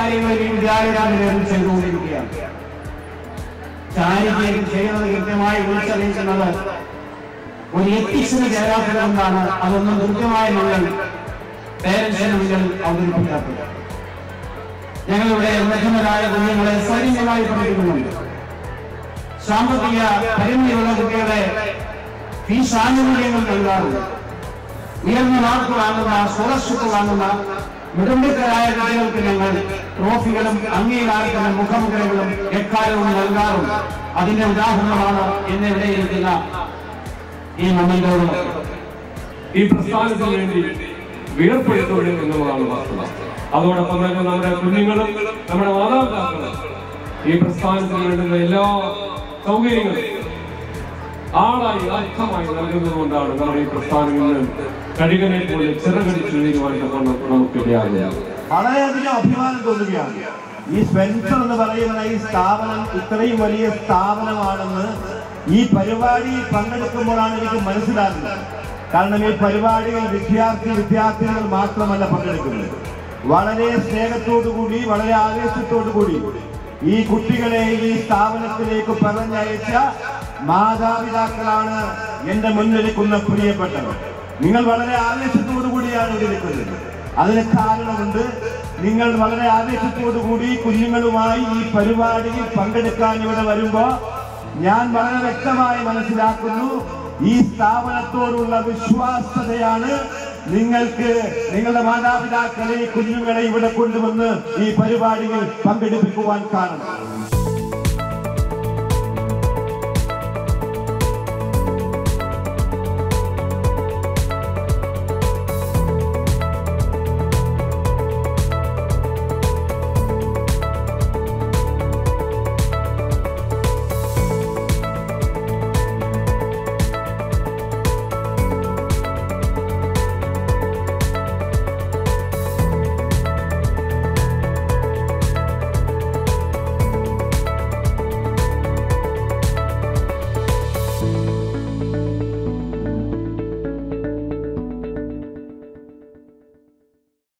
കാര്യങ്ങൾ ഈ വിദ്യാലയത്തിൽ ചെയ്തുകൊണ്ടിരിക്കുകയാണ് ചാരിറ്റി ചെയ്യുന്നത് കൃത്യമായി വിളിച്ചറിയിക്കുന്നത് ഒരു എത്തിക്സിന് ചേരാത്തതുകൊണ്ടാണ് അതൊന്നും കൃത്യമായി നമ്മൾ പേരൻസിന് മുന്നിൽ അവതരിപ്പിക്കാത്തത് ഞങ്ങളിവിടെ നിർദ്ധനരായ കുഞ്ഞുങ്ങളെ സൈന്യമായി പഠിപ്പിക്കുന്നുണ്ട് സാമ്പത്തിക പരിമിതിയുള്ള കുട്ടികളെ ഫീസ് ആനുകൂല്യങ്ങൾ നൽകാറുണ്ട് ഉയർന്ന മാർക്ക് വാങ്ങുന്ന സ്കോളർഷിപ്പ് വാങ്ങുന്ന മിടുമിക്കരായ കുട്ടികൾക്ക് ഞങ്ങൾ ട്രോഫികളും അംഗീകാരത്തിന് മുഖമുദ്രകളും എക്കാലവും നൽകാറുണ്ട് അതിന്റെ ഉദാഹരണമാണ് ഇന്ന് ഇവിടെ ഇരിക്കുന്ന ഈ മമ്മയോട് ഈ പ്രസ്ഥാനത്തിന് വേണ്ടി വിയർപ്പെടുത്തുള്ളൂ എന്നുള്ളതാണ് വസ്തുത അതോടൊപ്പം തന്നെ നമ്മുടെ കുഞ്ഞുങ്ങളും നമ്മുടെ മാതാപിതാക്കളും ഈ പ്രസ്ഥാനത്തിന് വേണ്ടുന്ന എല്ലാ സൗകര്യങ്ങളും ആളായി അർത്ഥമായി നൽകുന്നത് കൊണ്ടാണ് നമ്മുടെ ഈ പ്രസ്ഥാനം ഇന്ന് കഴുകനെ പോലെ ചിറകടിച്ചു തീരുമാനിച്ചപ്പോൾ നമുക്ക് ഇടയാകുന്നത് വളരെയധികം അഭിമാനം തോന്നുകയാണ് ഈ സ്പെൻസർ എന്ന് പറയുന്ന ഈ സ്ഥാപനം ഇത്രയും വലിയ സ്ഥാപനമാണെന്ന് ഈ പരിപാടിയിൽ പങ്കെടുക്കുമ്പോഴാണ് എനിക്ക് മനസ്സിലാകുന്നത് കാരണം ഈ പരിപാടിയിൽ വിദ്യാർത്ഥി വിദ്യാർത്ഥികൾ മാത്രമല്ല പങ്കെടുക്കുന്നത് വളരെ സ്നേഹത്തോടു കൂടി വളരെ ആവേശത്തോടു കൂടി ഈ കുട്ടികളെ ഈ സ്ഥാപനത്തിലേക്ക് പറഞ്ഞയച്ച മാതാപിതാക്കളാണ് എന്റെ മുന്നിലിരിക്കുന്ന പ്രിയപ്പെട്ടവർ നിങ്ങൾ വളരെ ആവേശത്തോടു കൂടിയാണ് ഇവിടെ നിൽക്കുന്നത് അതിന് കാരണമുണ്ട് നിങ്ങൾ വളരെ ആവേശത്തോടു കൂടി കുഞ്ഞുങ്ങളുമായി ഈ പരിപാടിയിൽ പങ്കെടുക്കാൻ ഇവിടെ വരുമ്പോ ഞാൻ വളരെ വ്യക്തമായി മനസ്സിലാക്കുന്നു ഈ സ്ഥാപനത്തോടുള്ള വിശ്വാസതയാണ് നിങ്ങൾക്ക് നിങ്ങളുടെ മാതാപിതാക്കളെ കുഞ്ഞുങ്ങളെ ഇവിടെ കൊണ്ടുവന്ന് ഈ പരിപാടിയിൽ പങ്കെടുപ്പിക്കുവാൻ കാരണം